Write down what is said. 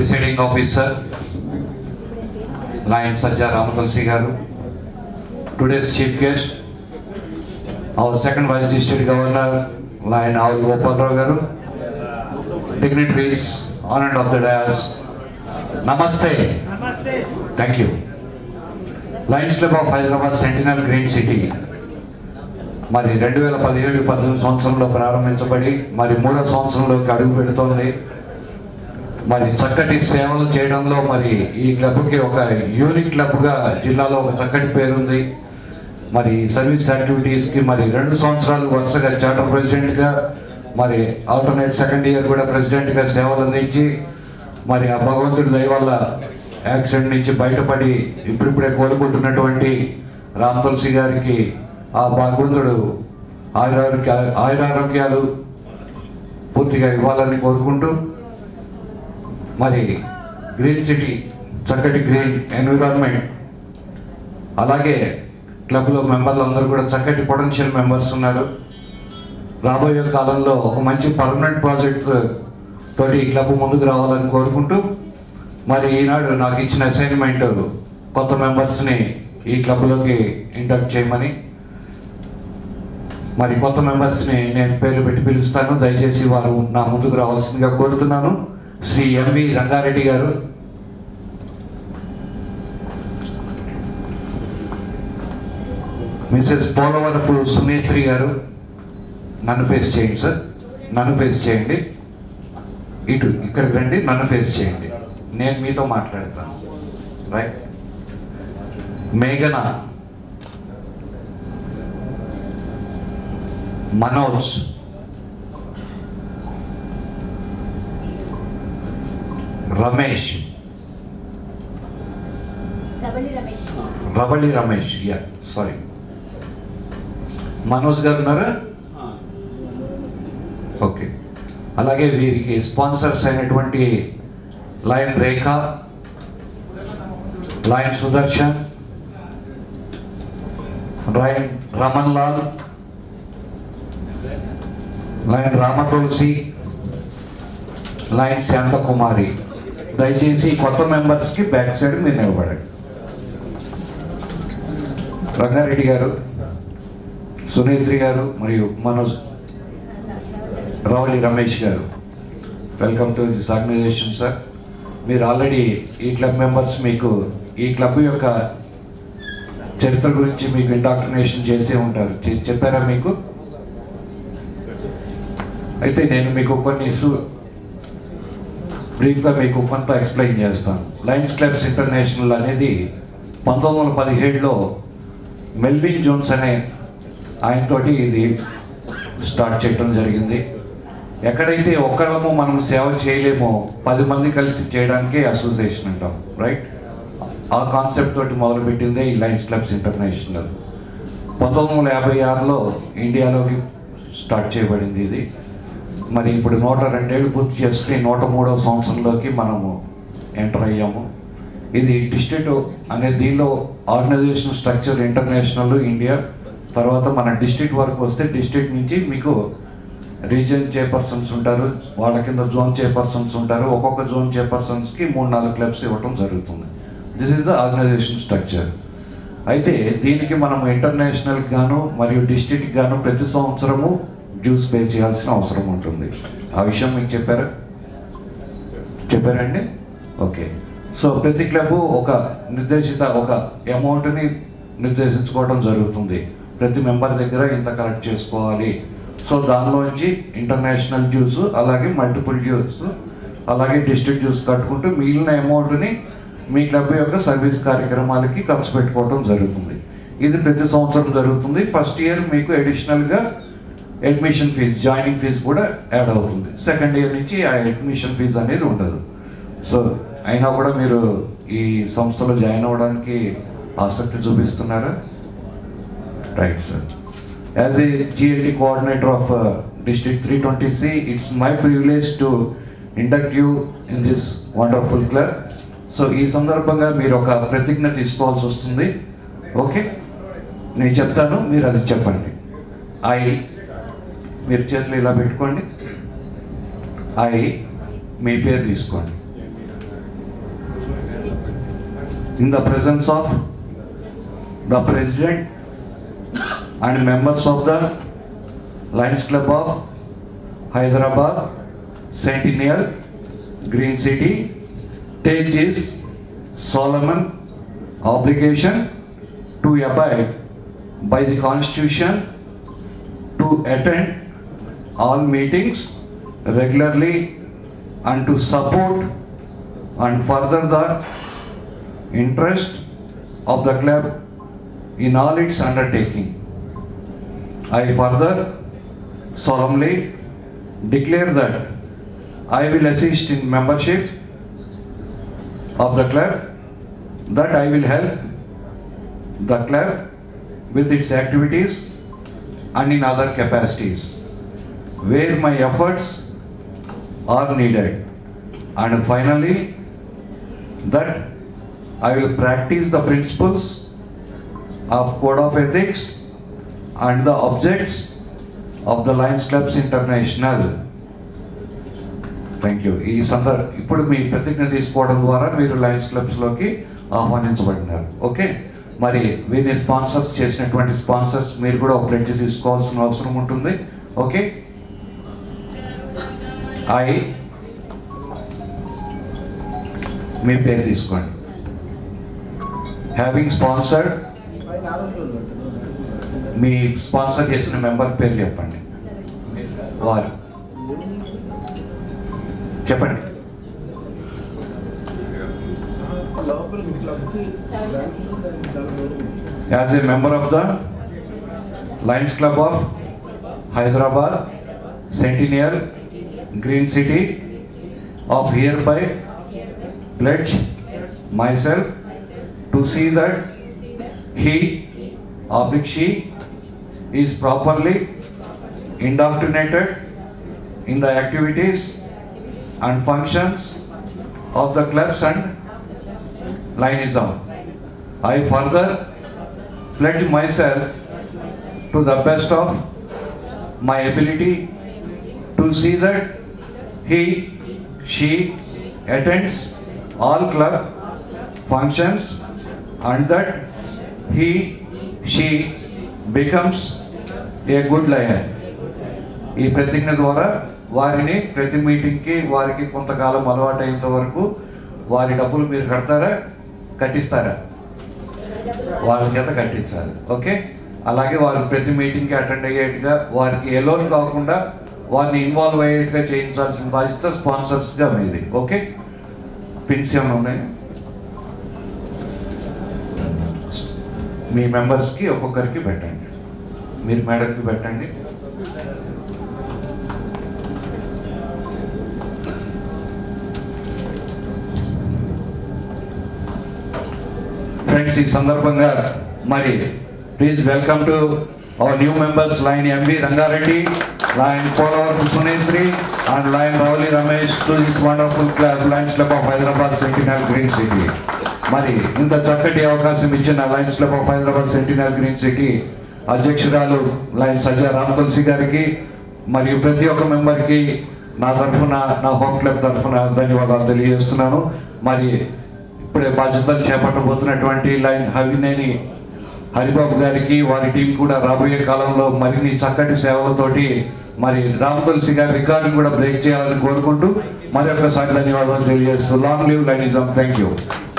Presiding officer Lion Sajja Ramatulasi garu today's chief guest our second vice district governor Lion Avul Gopalarao garu dignitaries on and off the dais నమస్తే thank you Lions Club of Hyderabad Centennial Green City మరి రెండు వేల పదిహేడు పద్దెనిమిది సంవత్సరంలో ప్రారంభించబడి మరి మూడో సంవత్సరంలోకి అడుగు పెడుతోంది మరి చక్కటి సేవలు చేయడంలో మరి ఈ క్లబ్కి ఒక యూనిక్ క్లబ్గా జిల్లాలో ఒక చక్కటి పేరుంది మరి సర్వీస్ యాక్టివిటీస్కి మరి రెండు సంవత్సరాలు వరుసగా చార్టర్ ప్రెసిడెంట్గా మరి ఆల్టర్నేట్ సెకండ్ ఇయర్ కూడా ప్రెసిడెంట్గా సేవలు అందించి మరి ఆ భగవంతుడి దయ వల్ల యాక్సిడెంట్ నుంచి బయటపడి ఇప్పుడిప్పుడే కోలుకుంటున్నటువంటి రామ్ తులసి గారికి ఆ భగవంతుడు ఆయురారోగ్య ఆయురారోగ్యాలు పూర్తిగా ఇవ్వాలని కోరుకుంటూ మరి గ్రీన్ సిటీ చక్కటి గ్రీన్ ఎన్విరాన్మెంట్ అలాగే క్లబ్లో మెంబర్లు అందరూ కూడా చక్కటి పొటెన్షియల్ మెంబర్స్ ఉన్నారు రాబోయే కాలంలో ఒక మంచి పర్మనెంట్ ప్రాజెక్ట్ తోటి ఈ క్లబ్ ముందుకు రావాలని కోరుకుంటూ మరి ఈనాడు నాకు ఇచ్చిన అసైన్మెంట్ కొత్త మెంబర్స్ని ఈ క్లబ్లోకి ఇండక్ట్ చేయమని మరి కొత్త మెంబర్స్ని నేను పేర్లు పెట్టి పిలుస్తాను దయచేసి వారు నా ముందుకు రావాల్సిందిగా కోరుతున్నాను శ్రీ ఎంవి రంగారెడ్డి గారు మిసెస్ పోలవరపు సునేత్రి గారు నన్ను ఫేస్ చేయండి సార్ నన్ను ఫేస్ చేయండి ఇటు ఇక్కడికి రండి నన్ను ఫేస్ చేయండి నేను మీతో మాట్లాడతాను రైట్ మేఘన మనోజ్ రమేష్ రబలి రమేష్ రబలి రమేష్ యా సారీ మనోజ్ గారు ఉన్నారా ఓకే అలాగే వీరికి స్పాన్సర్స్ అయినటువంటి Lion Rekha Lion Sudarshan Lion Raman Lal Lion Ramatulasi Lion Shanthakumari దయచేసి కొత్త మెంబర్స్కి బ్యాక్ సైడ్ మీరు నిలబడండి రంగారెడ్డి గారు సునేత్రి గారు మరియు Manoj Ravali Ramesh garu welcome to this organisation sir మీరు ఆల్రెడీ ఈ క్లబ్ మెంబర్స్ మీకు ఈ క్లబ్ యొక్క చరిత్ర గురించి మీకు ఇండాక్టినేషన్ చేసే ఉంటారు చే- చెప్పారా మీకు అయితే నేను మీకు కొన్ని సు- బ్రీఫ్గా మీకు కొంత ఎక్స్ప్లెయిన్ చేస్తాను లయన్స్ క్లబ్స్ ఇంటర్నేషనల్ అనేది పంతొమ్మిది వందల పదిహేడులో మెల్విన్ జోన్స్ అనే ఆయనతోటి ఇది స్టార్ట్ చేయడం జరిగింది ఎక్కడైతే ఒక్కరము మనం సేవ చేయలేమో పది మంది కలిసి చేయడానికే అసోసియేషన్ అంటాం రైట్ ఆ కాన్సెప్ట్ తోటి మొదలుపెట్టిందే ఈ లయన్స్ క్లబ్స్ ఇంటర్నేషనల్ పంతొమ్మిది వందల యాభై ఆరులో ఇండియాలోకి స్టార్ట్ చేయబడింది ఇది మరి ఇప్పుడు నూట రెండేళ్ళు పూర్తి చేసుకుని నూట మూడవ సంవత్సరంలోకి మనము ఎంటర్ అయ్యాము ఇది డిస్ట్రిక్ట్ అనే దీనిలో ఆర్గనైజేషన్ స్ట్రక్చర్ ఇంటర్నేషనల్ ఇండియా తర్వాత మన డిస్ట్రిక్ట్ వరకు వస్తే డిస్ట్రిక్ట్ నుంచి మీకు రీజన్ చైర్పర్సన్స్ ఉంటారు వాళ్ళ కింద జోన్ చైర్పర్సన్స్ ఉంటారు ఒక్కొక్క జోన్ చైర్పర్సన్స్కి మూడు నాలుగు క్లబ్స్ ఇవ్వటం జరుగుతుంది this is the organisation structure అయితే దీనికి మనం ఇంటర్నేషనల్ గాను మరియు డిస్ట్రిక్ట్ గాను ప్రతి సంవత్సరము డ్యూస్ పే చేయాల్సిన అవసరం ఉంటుంది ఆ విషయం మీకు చెప్పారా చెప్పారండి ఓకే సో ప్రతి క్లబ్ ఒక నిర్దేశిత ఒక అమౌంట్ని నిర్దేశించుకోవడం జరుగుతుంది ప్రతి మెంబర్ దగ్గర ఇంత కలెక్ట్ చేసుకోవాలి సో దానిలోంచి ఇంటర్నేషనల్ డ్యూస్ అలాగే మల్టిపుల్ డ్యూస్ అలాగే డిస్ట్రిక్ట్ డ్యూస్ కట్టుకుంటూ మిగిలిన అమౌంట్ని మీ క్లబ్ యొక్క సర్వీస్ కార్యక్రమాలకి ఖర్చు పెట్టుకోవడం జరుగుతుంది ఇది ప్రతి సంవత్సరం జరుగుతుంది ఫస్ట్ ఇయర్ మీకు అడిషనల్గా అడ్మిషన్ ఫీజు జాయినింగ్ ఫీజు కూడా యాడ్ అవుతుంది సెకండ్ ఇయర్ నుంచి ఆ అడ్మిషన్ ఫీజు అనేది ఉండదు సో అయినా కూడా మీరు ఈ సంస్థలో జాయిన్ అవ్వడానికి ఆసక్తి చూపిస్తున్నారా right sir as a GLD coordinator of district three twenty C it's my privilege to induct you in this wonderful club so ఈ సందర్భంగా మీరు ఒక ప్రతిజ్ఞ తీసుకోవాల్సి వస్తుంది ఓకే నేను చెప్తాను మీరు అది చెప్పండి ఐ మీరు చేతులు ఇలా పెట్టుకోండి ఐ మీ పేరు తీసుకోండి in the presence of the president and members of the Lions Club of Hyderabad Centennial Green City take this solemn obligation to abide by the constitution to attend all meetings regularly and to support and further the interest of the club in all its undertaking. I further solemnly declare that I will assist in membership of the club, that I will help the club with its activities and in other capacities where my efforts are needed. And finally, that I will practice the principles of Code of Ethics and the objects of the Lions Clubs International. Thank you ఈ సందర్ ఇప్పుడు మీ ప్రతిజ్ఞ తీసుకోవడం ద్వారా మీరు Lions క్లబ్స్లోకి ఆహ్వానించబడినారు okay మరి వీరిని sponsors చేసినటువంటి స్పాన్సర్స్ మీరు కూడా ఒక ప్లెడ్జ్ తీసుకోవాల్సిన అవసరం ఉంటుంది ఓకే ఐ మీ పేరు తీసుకోండి హ్యావింగ్ స్పాన్సర్డ్ మీ స్పాన్సర్ చేసిన మెంబర్ పేరు చెప్పండి వారు చెప్పండి as a member of the Lions Club of Hyderabad Centennial Green City of hereby pledge myself to see that he oblique she is properly indoctrinated in the activities and functions of the clubs and Lionism. I further pledge myself to the best of my ability to see that he, she attends all club functions and that he, she becomes a good lion. ఈ ప్రతిజ్ఞ ద్వారా వారిని ప్రతి మీటింగ్కి వారికి కొంతకాలం అలవాటు అయ్యేంత వరకు వారి డబ్బులు మీరు కడతారా కట్టిస్తారా వాళ్ళ చేత కట్టించాలి ఓకే అలాగే వారు ప్రతి మీటింగ్కి అటెండ్ అయ్యేట్టుగా వారికి ఎలోన్ కాకుండా వారిని ఇన్వాల్వ్ అయ్యేట్టుగా చేయించాల్సిన బాధ్యత స్పాన్సర్స్గా మీది ఓకే పిన్స్ ఏమైనా ఉన్నాయి మీ మెంబర్స్కి ఒక్కొక్కరికి పెట్టండి మీరు మేడంకి పెట్టండి ఫ్రెండ్స్ ఈ సందర్భంగా మరి please welcome to our new members Lion MV Rangareddy Lion Polavar Sunetri and Lion Rauli Ramesh to this wonderful club Lions Club of Hyderabad Centennial Green City మరి ఇంత చక్కటి అవకాశం ఇచ్చిన Lions Club of Hyderabad Centennial Green City అధ్యక్షురాలు లైన్ సజ్జా రామ్ తులసి గారికి మరియు ప్రతి ఒక్క మెంబర్కి నా తరఫున నా హోమ్ క్లబ్ తరఫున ధన్యవాదాలు తెలియజేస్తున్నాను మరి ఇప్పుడే బాధ్యతలు చేపట్టబోతున్నటువంటి లైన్ హవినేని హరిబాబు గారికి వారి టీం కూడా రాబోయే కాలంలో మరిన్ని చక్కటి సేవలతోటి మరి రామ్ తులసి గారి రికార్డు కూడా బ్రేక్ చేయాలని కోరుకుంటూ మరి ఒక్కసారి ధన్యవాదాలు తెలియజేస్తూ long live Lionism thank you